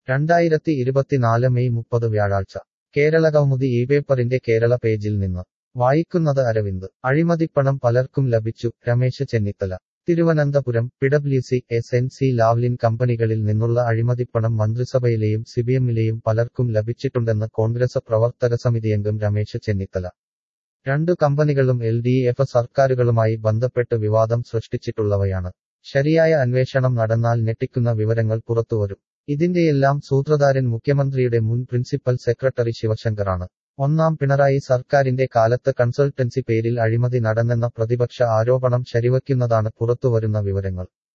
രണ്ടായിരത്തി ഇരുപത്തിനാല് മെയ് മുപ്പത് വ്യാഴാഴ്ച കേരളകൗമുദി ഈ പേപ്പറിന്റെ കേരള പേജിൽ നിന്ന് വായിക്കുന്നത് അരവിന്ദ് അഴിമതിപ്പണം പലർക്കും ലഭിച്ചു Ramesh Chennithala Thiruvananthapuram PWC S N C Lavalin കമ്പനികളിൽ നിന്നുള്ള അഴിമതിപ്പണം മന്ത്രിസഭയിലെയും സിബിഎമ്മിലെയും പലർക്കും ലഭിച്ചിട്ടുണ്ടെന്ന് കോൺഗ്രസ് പ്രവർത്തക സമിതിയംഗം രമേശ് ചെന്നിത്തല രണ്ടു കമ്പനികളും എൽ ഡി എഫ് സർക്കാരുകളുമായി ബന്ധപ്പെട്ട് വിവാദം സൃഷ്ടിച്ചിട്ടുള്ളവയാണ് ശരിയായ അന്വേഷണം നടന്നാൽ ഞെട്ടിക്കുന്ന വിവരങ്ങൾ പുറത്തുവരും ഇതിന്റെയെല്ലാം സൂത്രധാരൻ മുഖ്യമന്ത്രിയുടെ മുൻ പ്രിൻസിപ്പൽ സെക്രട്ടറി ശിവശങ്കറാണ് ഒന്നാം പിണറായി സർക്കാരിന്റെ കാലത്ത് കൺസൾട്ടൻസി പേരിൽ അഴിമതി നടന്നെന്ന പ്രതിപക്ഷ ആരോപണം ശരിവയ്ക്കുന്നതാണ് പുറത്തുവരുന്ന വിവരങ്ങൾ